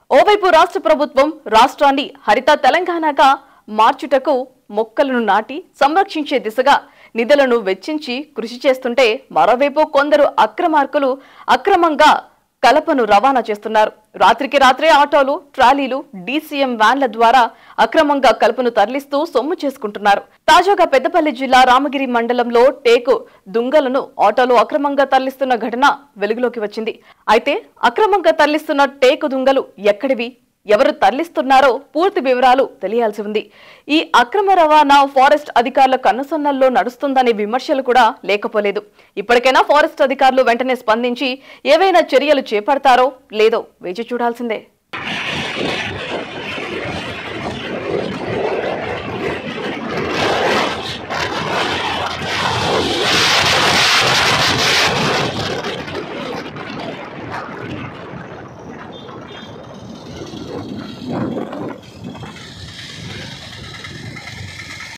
ఓవైపు రాష్ట్ర ప్రభుత్వం రాష్ట్రాన్ని హరిత తెలంగాణగా మార్చుటకు మొక్కలను నాటి సంరక్షించే దిశగా నిధులను వెచ్చించి కృషి చేస్తుంటే మరోవైపు కొందరు అక్రమార్కులు అక్రమంగా కలపను రవాణా చేస్తున్నారు రాత్రికి రాత్రే ఆటోలు ట్రాలీలు డీసీఎం వ్యాన్ల ద్వారా అక్రమంగా కలుపును తరలిస్తూ సొమ్ము చేసుకుంటున్నారు తాజాగా పెద్దపల్లి జిల్లా రామగిరి మండలంలో టేకు దుంగలను ఆటోలు అక్రమంగా తరలిస్తున్న ఘటన వెలుగులోకి వచ్చింది అయితే అక్రమంగా తరలిస్తున్న టేకు దుంగలు ఎక్కడివి ఎవరు తరలిస్తున్నారో పూర్తి వివరాలు తెలియాల్సి ఉంది ఈ అక్రమ రవాణా ఫారెస్ట్ అధికారుల కన్నుసన్నల్లో నడుస్తుందనే విమర్శలు కూడా లేకపోలేదు ఇప్పటికైనా ఫారెస్ట్ అధికారులు వెంటనే స్పందించి ఏవైనా చర్యలు చేపడతారో లేదో వేచి చూడాల్సిందే